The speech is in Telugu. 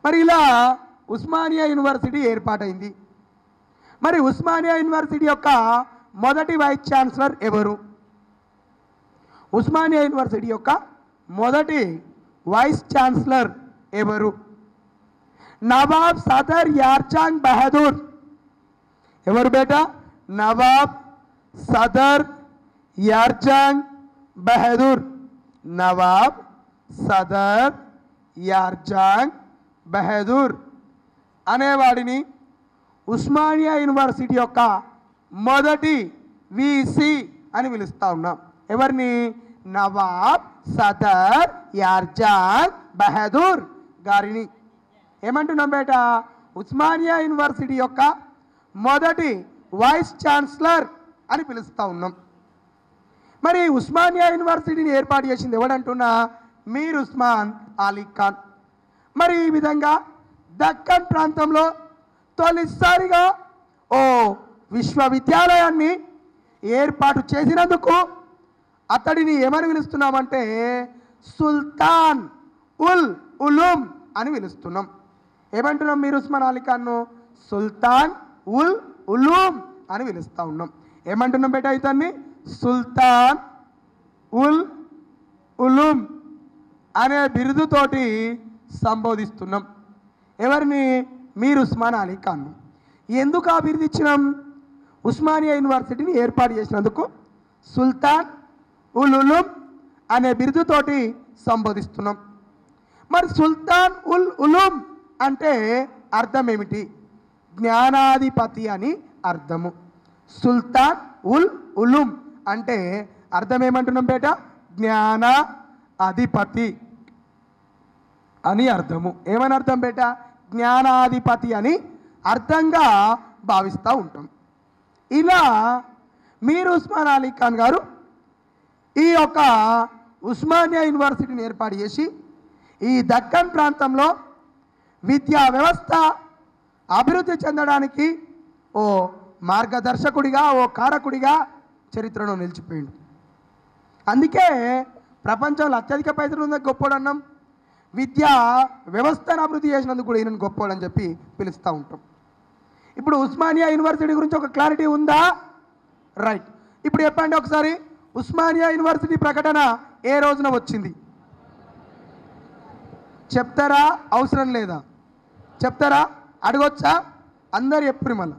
మరి ఇలా ఉస్మానియా యూనివర్సిటీ ఏర్పాటైంది మరి ఉస్మానియా యూనివర్సిటీ యొక్క మొదటి వైస్ ఛాన్సలర్ ఎవరు ఉస్మానియా యూనివర్సిటీ యొక్క మొదటి వైస్ ఛాన్సలర్ ఎవరు నవాబ్ సదర్ యార్చాంగ్ బహదూర్ ఎవరు బేటా నవాబ్ సదర్ యార్చాంగ్ బహదూర్ నవాబ్ సదర్ యార్జాంగ్ బహదూర్ అనేవాడిని ఉస్మానియా యూనివర్సిటీ యొక్క మొదటి విసి అని పిలుస్తా ఉన్నాం ఎవరిని నవాబ్ సదర్ యార్జాంగ్ బహదూర్ గారిని ఏమంటున్నాం బేట ఉస్మానియా యూనివర్సిటీ యొక్క మొదటి వైస్ ఛాన్సలర్ అని పిలుస్తా ఉన్నాం మరి ఉస్మానియా యూనివర్సిటీని ఏర్పాటు చేసింది ఎవడంటున్నా మీర్ ఉస్మాన్ అలీ ఖాన్ మరి ఈ విధంగా దక్కన్ ప్రాంతంలో తొలిసారిగా ఓ విశ్వవిద్యాలయాన్ని ఏర్పాటు చేసినందుకు అతడిని ఏమని పిలుస్తున్నామంటే సుల్తాన్ ఉల్ ఉలూమ్ అని పిలుస్తున్నాం ఏమంటున్నాం మీరు ఉస్మాన్ అలీ ఖాన్ను సుల్తాన్ ఉల్ ఉలూమ్ అని పిలుస్తా ఉన్నాం ఏమంటున్నాం బేట ఇతన్ని సుల్తాన్ ఉల్ ఉలూమ్ అనే బిరుదుతోటి సంబోధిస్తున్నాం ఎవరిని మీరు ఉస్మాన్ అలీ ఖాన్ ఎందుకు ఆ బిరుదు ఇచ్చినాం ఉస్మానియా యూనివర్సిటీని ఏర్పాటు చేసినందుకు సుల్తాన్ ఉల్ ఉలూమ్ అనే బిరుదుతోటి సంబోధిస్తున్నాం మరి సుల్తాన్ ఉల్ ఉలూమ్ అంటే అర్థం ఏమిటి జ్ఞానాధిపతి అని అర్థము సుల్తాన్ ఉల్ ఉలూమ్ అంటే అర్థం ఏమంటున్నాం బేట జ్ఞాన అధిపతి అని అర్థము ఏమని అర్థం బేట జ్ఞానాధిపతి అని అర్థంగా భావిస్తూ ఉంటాం ఇలా మీర్ ఉస్మాన్ అలీ ఖాన్ గారు ఈ యొక్క ఉస్మానియా యూనివర్సిటీని ఏర్పాటు చేసి ఈ దక్కన్ ప్రాంతంలో విద్యా వ్యవస్థ అభివృద్ధి చెందడానికి ఓ మార్గదర్శకుడిగా ఓ కారకుడిగా చరిత్రలో నిలిచిపోయింది అందుకే ప్రపంచంలో అత్యధిక పైసలు ఉన్న గొప్పోడు అన్నాం విద్యా వ్యవస్థను అభివృద్ధి చేసినందుకు కూడా ఈయన గొప్పోడు అని చెప్పి పిలుస్తూ ఉంటాం ఇప్పుడు ఉస్మానియా యూనివర్సిటీ గురించి ఒక క్లారిటీ ఉందా రైట్ ఇప్పుడు చెప్పండి ఒకసారి ఉస్మానియా యూనివర్సిటీ ప్రకటన ఏ రోజున వచ్చింది చెప్తారా అవసరం లేదా చెప్తారా అడగొచ్చా అందరు ఎప్పుడు మళ్ళా